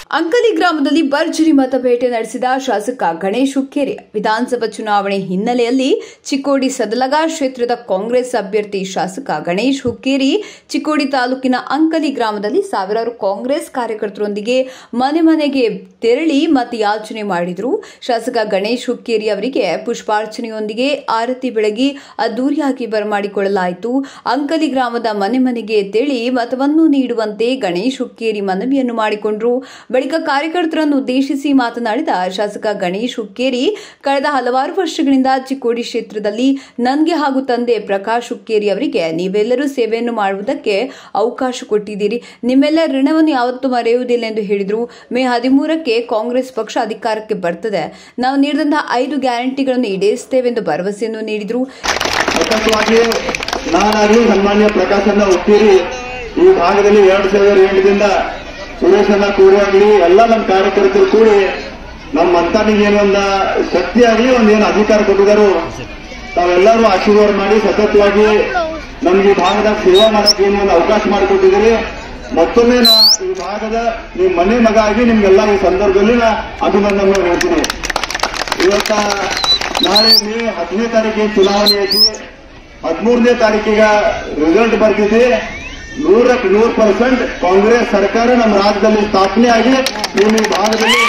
ಅಂಕಲಿ ಗ್ರಾಮದಲ್ಲಿ ಭರ್ಜರಿ ಮತಬೇಟೆ ನಡೆಸಿದ ಶಾಸಕ ಗಣೇಶ್ ಹುಕ್ಕೇರಿ ವಿಧಾನಸಭಾ ಚುನಾವಣೆ ಹಿನ್ನೆಲೆಯಲ್ಲಿ ಚಿಕ್ಕೋಡಿ ಸದಲಗ ಕ್ಷೇತ್ರದ ಕಾಂಗ್ರೆಸ್ ಅಭ್ಯರ್ಥಿ ಶಾಸಕ ಗಣೇಶ್ ಹುಕ್ಕೇರಿ ಚಿಕ್ಕೋಡಿ ತಾಲೂಕಿನ ಅಂಕಲಿ ಗ್ರಾಮದಲ್ಲಿ ಸಾವಿರಾರು ಕಾಂಗ್ರೆಸ್ ಕಾರ್ಯಕರ್ತರೊಂದಿಗೆ ಮನೆ ಮನೆಗೆ ತೆರಳಿ ಮತಯಾಚನೆ ಮಾಡಿದರು ಶಾಸಕ ಗಣೇಶ್ ಹುಕ್ಕೇರಿ ಅವರಿಗೆ ಪುಷ್ಪಾರ್ಚನೆಯೊಂದಿಗೆ ಆರತಿ ಬೆಳಗಿ ಅದ್ದೂರಿಯಾಗಿ ಬರಮಾಡಿಕೊಳ್ಳಲಾಯಿತು ಅಂಕಲಿ ಗ್ರಾಮದ ಮನೆ ಮನೆಗೆ ತೆರಳಿ ಮತವನ್ನು ನೀಡುವಂತೆ ಗಣೇಶ್ ಹುಕ್ಕೇರಿ ಮನವಿಯನ್ನು ಮಾಡಿಕೊಂಡರು ಬಳಿಕ ಕಾರ್ಯಕರ್ತರನ್ನು ಉದ್ದೇಶಿಸಿ ಮಾತನಾಡಿದ ಶಾಸಕ ಗಣೇಶ್ ಹುಕ್ಕೇರಿ ಕಳೆದ ಹಲವಾರು ವರ್ಷಗಳಿಂದ ಚಿಕ್ಕೋಡಿ ಕ್ಷೇತ್ರದಲ್ಲಿ ನನಗೆ ಹಾಗೂ ತಂದೆ ಪ್ರಕಾಶ್ ಹುಕ್ಕೇರಿ ಅವರಿಗೆ ನೀವೆಲ್ಲರೂ ಸೇವೆಯನ್ನು ಮಾಡುವುದಕ್ಕೆ ಅವಕಾಶ ಕೊಟ್ಟಿದ್ದೀರಿ ನಿಮ್ಮೆಲ್ಲ ಋಣವನ್ನು ಯಾವತ್ತೂ ಮರೆಯುವುದಿಲ್ಲ ಎಂದು ಹೇಳಿದರು ಮೇ ಹದಿಮೂರಕ್ಕೆ ಕಾಂಗ್ರೆಸ್ ಪಕ್ಷ ಅಧಿಕಾರಕ್ಕೆ ಬರ್ತದೆ ನಾವು ನೀಡಿದಂತಹ ಐದು ಗ್ಯಾರಂಟಿಗಳನ್ನು ಈಡೇರಿಸುತ್ತೇವೆ ಎಂದು ಭರವಸೆಯನ್ನು ನೀಡಿದರು ಸತತವಾಗಿ ನಾನಾಗ್ಲಿ ಸನ್ಮಾನ್ಯ ಪ್ರಕಾಶನ್ನ ಹುಟ್ಟೀರಿ ಈ ಭಾಗದಲ್ಲಿ ಎರಡ್ ಸಾವಿರದ ಎಂಟರಿಂದ ಸುರೇಶನ್ನ ಕೂಡಿ ಆಗ್ಲಿ ಎಲ್ಲ ನಮ್ಮ ಕಾರ್ಯಕರ್ತರು ಕೂಡಿ ನಮ್ಮ ಮಂತಾನಿಗೆ ಏನೊಂದ ಶಕ್ತಿ ಆಗ್ಲಿ ಒಂದೇನು ಅಧಿಕಾರ ಕೊಟ್ಟಿದ್ದಾರೋ ತಾವೆಲ್ಲರೂ ಆಶೀರ್ವಾದ ಮಾಡಿ ಸತತವಾಗಿ ನಮ್ಗೆ ಈ ಭಾಗದಾಗ ಸೇವಾ ಮಾಡಕ್ಕೆ ಏನು ಒಂದು ಅವಕಾಶ ಮಾಡಿಕೊಟ್ಟಿದ್ದೀರಿ ಮತ್ತೊಮ್ಮೆ ನಾ ಈ ಭಾಗದ ನಿಮ್ಮ ಮನೆ ಮಗ ಆಗಿ ನಿಮ್ಗೆಲ್ಲ ಈ ಸಂದರ್ಭದಲ್ಲಿ ನಾ ಅಭಿನಂದನೆ ಹೇಳ್ತೀನಿ ಇವತ್ತ ನಾಳೆ ಮೇ ಹತ್ತನೇ ತಾರೀಕಿಗೆ ಚುನಾವಣೆ ಐತಿ ಹದಿಮೂರನೇ ತಾರೀಕಿಗ ರಿಸಲ್ಟ್ ಬರ್ತಿದೆ ನೂರಕ್ಕೆ ನೂರು ಪರ್ಸೆಂಟ್ ಕಾಂಗ್ರೆಸ್ ಸರ್ಕಾರ ನಮ್ಮ ರಾಜ್ಯದಲ್ಲಿ ಸ್ಥಾಪನೆ ಆಗಿ ನಿಮ್ಮ ಈ ಭಾಗದಲ್ಲಿ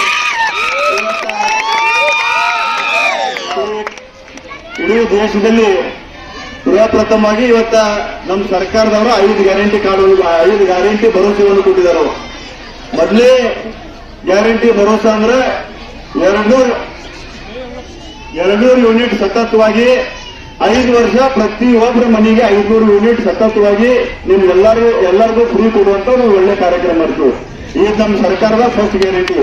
ಇವತ್ತ ಇಡೀ ದೇಶದಲ್ಲಿ ಪ್ರಪ್ರಥಮವಾಗಿ ಇವತ್ತ ನಮ್ಮ ಸರ್ಕಾರದವರು ಐದು ಗ್ಯಾರಂಟಿ ಕಾರ್ಡ್ ಐದು ಗ್ಯಾರಂಟಿ ಭರವಸೆಯನ್ನು ಕೊಟ್ಟಿದ್ದಾರೆ ಮೊದಲೇ ಗ್ಯಾರಂಟಿ ಭರವಸೆ ಅಂದ್ರೆ ಎರಡ್ನೂರು ಎರಡ್ನೂರು ಯೂನಿಟ್ ಸತತವಾಗಿ ಐದು ವರ್ಷ ಪ್ರತಿಯೊಬ್ಬರ ಮನೆಗೆ ಐದುನೂರು ಯೂನಿಟ್ ಸತತವಾಗಿ ನಿಮ್ಗೆಲ್ಲರೂ ಎಲ್ಲರಿಗೂ ಫ್ರೀ ಕೊಡುವಂತ ಒಂದು ಒಳ್ಳೆ ಕಾರ್ಯಕ್ರಮ ಮಾಡ್ತೀವಿ ಇದು ನಮ್ಮ ಸರ್ಕಾರದ ಫಸ್ಟ್ ಗ್ಯಾರಂಟಿ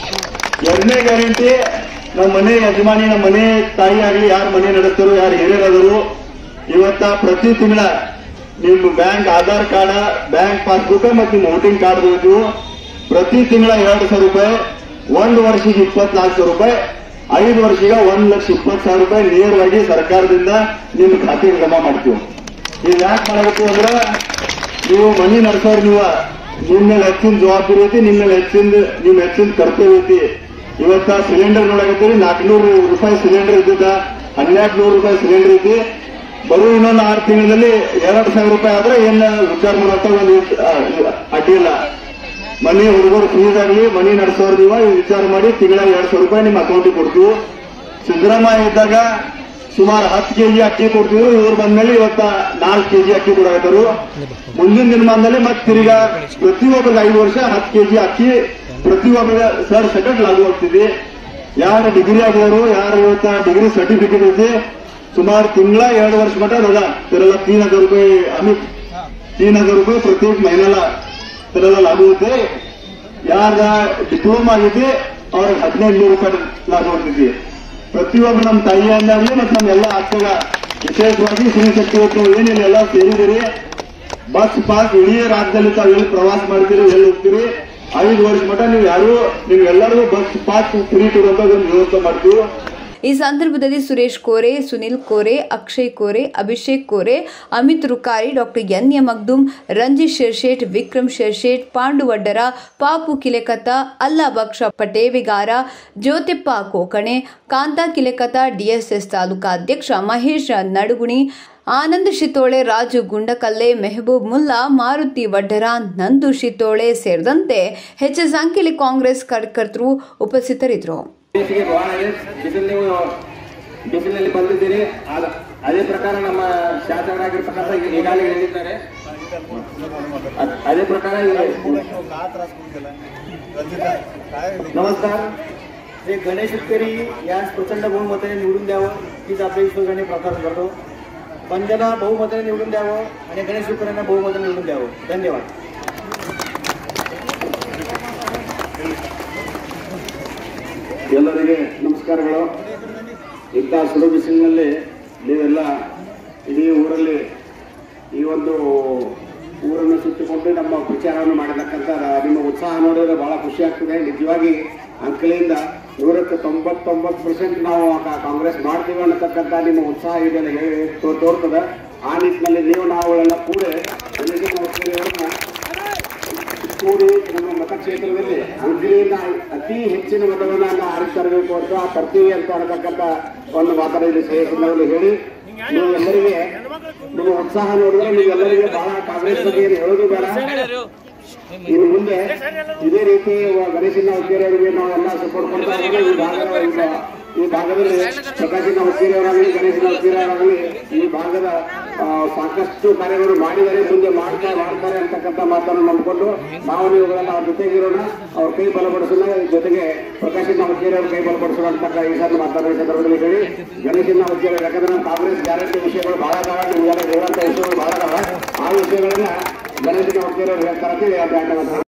ಎರಡನೇ ಗ್ಯಾರಂಟಿ ನಮ್ಮ ಮನೆ ಯಜಮಾನಿ ನಮ್ಮ ಮನೆ ತಾಯಿ ಆಗಲಿ ಯಾರು ಮನೆ ನಡೆಸ್ತಾರೋ ಯಾರು ಹಿರಿಯರಾದರು ಇವತ್ತ ಪ್ರತಿ ತಿಂಗಳ ನಿಮ್ಮ bank Aadhaar card bank passbook ಮತ್ತು ನಿಮ್ಮ ವೋಟಿಂಗ್ ಕಾರ್ಡ್ ಬೇಕು ಪ್ರತಿ ತಿಂಗಳ ಎರಡು ಸಾವಿರ ರೂಪಾಯಿ ಒಂದು ವರ್ಷಕ್ಕೆ ಇಪ್ಪತ್ನಾಲ್ಕು ಸಾವಿರ ರೂಪಾಯಿ ಐದು ವರ್ಷಿಗೆ ಒಂದ್ ಲಕ್ಷ ಇಪ್ಪತ್ತು ಸಾವಿರ ರೂಪಾಯಿ ನೇರವಾಗಿ ಸರ್ಕಾರದಿಂದ ನಿಮ್ಮ ಖಾತೆಗೆ ಜಮಾ ಮಾಡ್ತೀವಿ ಇದು ಯಾಕೆ ಮಾಡಬೇಕು ಅಂದ್ರೆ ನೀವು ಮನಿ ನಡೆಸೋರು ನೀವು ನಿಮ್ಮ ಮೇಲೆ ಹೆಚ್ಚಿನ ಜವಾಬ್ದಾರಿ ಐತಿ ನಿಮ್ಮ ಮೇಲೆ ಹೆಚ್ಚಿನ ನಿಮ್ ಹೆಚ್ಚಿನ ಕರ್ತವ್ಯ ಐತಿ ಇವತ್ತ ಸಿಲಿಂಡರ್ ನೋಡಕತ್ತೀರಿ ನಾಲ್ಕುನೂರು ರೂಪಾಯಿ ಸಿಲಿಂಡರ್ ಇದ್ದಿದ್ದ ಹನ್ನೆರಡು ನೂರು ರೂಪಾಯಿ ಸಿಲಿಂಡರ್ ಐತಿ ಬರೋ ಇನ್ನೊಂದು ಆರು ತಿಂಗಳಲ್ಲಿ ಎರಡು ಸಾವಿರ ರೂಪಾಯಿ ಆದ್ರೆ ಏನ್ ವಿಚಾರ ಮಾಡುವಂತ ಒಂದು ಆ, ಅಡ್ಡಿಲ್ಲ ಮನೆ ಹುಡುಗರು ಫೀಸ್ ಆಗಲಿ ಮನಿ ನಡೆಸೋರು ನೀವು ಈ ವಿಚಾರ ಮಾಡಿ ತಿಂಗಳ ಎರಡ್ ಸಾವಿರ ರೂಪಾಯಿ ನಿಮ್ಮ ಅಕೌಂಟಿಗೆ ಕೊಡ್ತೀವಿ ಸಿದ್ದರಾಮಯ್ಯ ಇದ್ದಾಗ ಸುಮಾರು ಹತ್ತು ಕೆಜಿ ಅಕ್ಕಿ ಕೊಡ್ತಿದ್ರು ಇವ್ರು ಬಂದ್ಮೇಲೆ ಇವತ್ತ ನಾಲ್ಕು ಕೆಜಿ ಅಕ್ಕಿ ಕೊಡಾಕತ್ತಾರು ಮುಂದಿನ ದಿನಮಾನದಲ್ಲಿ ಮತ್ತೆ ತಿರ್ಗಾ ಪ್ರತಿಯೊಬ್ಬರಿಗೆ ಐದು ವರ್ಷ ಹತ್ತು ಕೆಜಿ ಅಕ್ಕಿ ಪ್ರತಿಯೊಬ್ಬರಿಗೆ ಸರ್ ಸೆಕೆಂಡ್ ಲಾಗು ಆಗ್ತಿದೆ ಯಾರು ಡಿಗ್ರಿ ಆಗಿದಾರು ಯಾರು ಇವತ್ತ ಡಿಗ್ರಿ ಸರ್ಟಿಫಿಕೇಟ್ ಐತಿ ಸುಮಾರು ತಿಂಗಳ ಎರಡು ವರ್ಷ ಮಟ್ಟ ಅದ ತಿರಲ್ಲ ತೀನ್ ಹಜಾರ್ ರೂಪಾಯಿ ಅಮಿತ್ तीन हजार रुपये प्रत्येक महिन्याला त्याला लागू होते ಯಾರ ಡಿಪ್ಲೊಮಾ ಆಗಿದೆ ಅವ್ರಿಗೆ ಹದಿನೈದು ನೂರು ರೂಪಾಯಿ ಲಾಭ ಹೊಂದಿದೆ ಪ್ರತಿಯೊಬ್ಬರು ನಮ್ಮ ತಾಯಿ ಅಂದಾಗಲಿ ಮತ್ತು ನಮ್ಮ ಎಲ್ಲ ಅಕ್ಕಗ ವಿಶೇಷವಾಗಿ ಶಕ್ತಿ ಹೊತ್ತು ಏನಿಲ್ಲ ಎಲ್ಲ ಸೇರಿದಿರಿ ಬಸ್ ಪಾಸ್ ಇಡೀ ರಾಜ್ಯದಲ್ಲಿ ತಾವು ಎಲ್ಲಿ ಪ್ರವಾಸ ಮಾಡ್ತೀರಿ ಎಲ್ಲಿ ಹೋಗ್ತೀರಿ ಐದು ವರ್ಷ ಮಟ್ಟ ನೀವು ಯಾರು ನೀವು ಎಲ್ಲರಿಗೂ ಬಸ್ ಪಾಸ್ ಫ್ರೀ ಕೊಡುವಂತ ಒಂದು ವ್ಯವಸ್ಥೆ ಮಾಡ್ತೀವಿ ಈ ಸಂದರ್ಭದಲ್ಲಿ Suresh Kore Sunil Kore Akshay Kore Abhishek Kore Amit Rukari doctor N A Magdum Ranjit Shershet Vikram Shershet Pandu Vaddara Papu Kilekata ಅಲ್ಲಾ ಬಕ್ಷ ಪಟೇವಿಗಾರ ಜ್ಯೋತಿಪ್ಪ ಕೋಕಣೆ ಕಾಂತಾ ಕಿಲೆಕತ ಡಿಎಸ್ಎಸ್ ತಾಲೂಕಾ ಅಧ್ಯಕ್ಷ ಮಹೇಶ್ ನಡುಗುಣಿ ಆನಂದ್ ಶಿತೋಳೆ ರಾಜು ಗುಂಡಕಲ್ಲೆ ಮೆಹಬೂಬ್ ಮುಲ್ಲಾ ಮಾರುತಿ ವಡ್ಡರ ನಂದು ಶಿತೋಳೆ ಸೇರಿದಂತೆ ಹೆಚ್ಚಿನ ಸಂಖ್ಯೆಯಲ್ಲಿ ಕಾಂಗ್ರೆಸ್ ಕಾರ್ಯಕರ್ತರು ಉಪಸ್ಥಿತರಿದ್ದರು ಬೇಸಿಗೆ ಬಹಳ ಇದೆ ಬಿಸಿಲು ನೀವು ಬಿಸಿಲಿನಲ್ಲಿ ಬಂದಿದ್ದೀರಿ ಆದ- ಅದೇ ಪ್ರಕಾರ ನಮ್ಮ ಶಾಸಕರಾಗಿರ್ತಕ್ಕಂಥ ಈಗ- ಈಗಾಗಲೇ ಹೇಳಿದ್ದಾರೆ ಅದ್- ಅದೇ ಪ್ರಕಾರ ಈಗ- नमस्कार जे गणेश शेतकरी यास प्रचंड बहुमताने निवडून द्यावं हीच आपल्या ईश्वराने प्रार्थना करतो पंजाला बहुमताने निवडून द्यावं आणि गणेश शेतकऱ्यांना बहुमताने निवडून द्यावं धन्यवाद ಎಲ್ಲರಿಗೆ ನಮಸ್ಕಾರಗಳು ಇಂಥ ಸುಡು ಬಿಸಿಲಿನಲ್ಲಿ ನೀವೆಲ್ಲ ಇಡೀ ಊರಲ್ಲಿ ಈ ಒಂದು ಊರನ್ನು ಸುತ್ತಿಕೊಂಡು ನಮ್ಮ ಪ್ರಚಾರವನ್ನು ಮಾಡತಕ್ಕಂಥ ನಿಮ್ಮ ಉತ್ಸಾಹ ನೋಡಿದ್ರೆ ಬಹಳ ಖುಷಿ ಆಗ್ತದೆ ನಿಜವಾಗಿ ಅಂಕಲಿಂದ ನೂರಕ್ಕೆ ತೊಂಬತ್ತೊಂಬತ್ತು ಪರ್ಸೆಂಟ್ ನಾವು ಕಾ- ಕಾಂಗ್ರೆಸ್ ಮಾಡ್ತೀವಿ ಅನ್ನತಕ್ಕಂಥ ನಿಮ್ಮ ಉತ್ಸಾಹ ಇದೆಲ್ಲ ಹೇಳಿ ತೋ- ತೋರ್ತದೆ ಆ ನಿಟ್ಟಿನಲ್ಲಿ ನೀವು ನಾವುಗಳೆಲ್ಲ ಕೂಡಿ ಗಣೇಶ ಮಹೋತ್ಸವವನ್ನು ಕೂಡಿ ನಮ್ಮ ಮತಕ್ಷೇತ್ರದಲ್ಲಿ ಅಂಕಲಿ ಕೈಯಿಂದ ಅತಿ ಹೆಚ್ಚಿನ ಮತವನ್ನ ಆರಿಸಿ ತರಬೇಕು ಅಂತ ತರ್ತೀವಿ ಅಂತ ಅನ್ನತಕ್ಕಂಥ ಒಂದು ಮಾತನ್ನ ಇಲ್ಲಿ ಶ್ರೇಯಸ್ಸಿನಲ್ಲಿ ಹೇಳಿ ನೀವು ಎಲ್ಲರಿಗೆ ನಿಮ್ಮ ಉತ್ಸಾಹ ನೋಡಿದ್ರೆ ನೀವೆಲ್ಲರಿಗೆ ಬಹಳ ಕಾಂಗ್ರೆಸ್ ಬಗ್ಗೆ ಏನು ಹೇಳೋದು ಬೇಡ ಇನ್ನು ಮುಂದೆ ಇದೇ ರೀತಿ ಗಣೇಶನ ಹುಕ್ಕೇರಿ ಅವರಿಗೆ ನಾವೆಲ್ಲ ಸಪೋರ್ಟ್ ಕೊಡ್ತಾ ಹೋದ್ರೆ ಈ ಭಾಗದ ಈಗ- ಈ ಭಾಗದಲ್ಲಿ ಪ್ರಕಾಶನ ಹುಕ್ಕೇರಿ ಅವರಾಗಲಿ ಗಣೇಶನ ಹುಕ್ಕೇರಿ ಅವರಾಗಲಿ ಈ ಭಾಗದ ಆ, ಸಾಕಷ್ಟು ಕಾರ್ಯಗಳು ಮಾಡಿದರೆ ಮುಂದೆ ಮಾಡ್ತಾ ಮಾಡ್ತಾರೆ ಅಂತಕ್ಕಂಥ ಮಾತನ್ನು ನಂಬಿಕೊಂಡು ನಾವು ನೀವುಗಳೆಲ್ಲ ಅವ್ರ ಜೊತೆಗಿರೋಣ ಅವ್ರ ಕೈ ಬಲಪಡಿಸೋಣ ಜೊತೆಗೆ ಪ್ರಕಾಶನ ಹುಕ್ಕೇರಿ ಅವ್ರ ಕೈ ಬಲಪಡಿಸೋಣ ಅಂತಕ್ಕ ಈ ಸಲ ಮಾತಾಡೋ ಸಂದರ್ಭದಲ್ಲಿ ಹೇಳಿ ಗಣೇಶನ ಹುಕ್ಕೇರಿ ಯಾಕಂದ್ರೆ ನಮ್ಮ ಕಾಂಗ್ರೆಸ್ ಗ್ಯಾರಂಟಿ ವಿಷಯಗಳು ಬಹಳ ಅದಾವ ನಿಮ್ಗೆಲ್ಲ ಹೇಳುವಂತ ವಿಷಯಗಳು ಬಹಳ ಅದಾವ ಆ ವಿಷಯಗಳನ್ನ ಗಣೇಶನ ಹುಕ್ಕೇರಿ ಅವ್ರು ಹೇಳ್ತಾರೆ ಅಂತ ಹೇಳಿ ಆ ಬ್ಯಾಂಡ್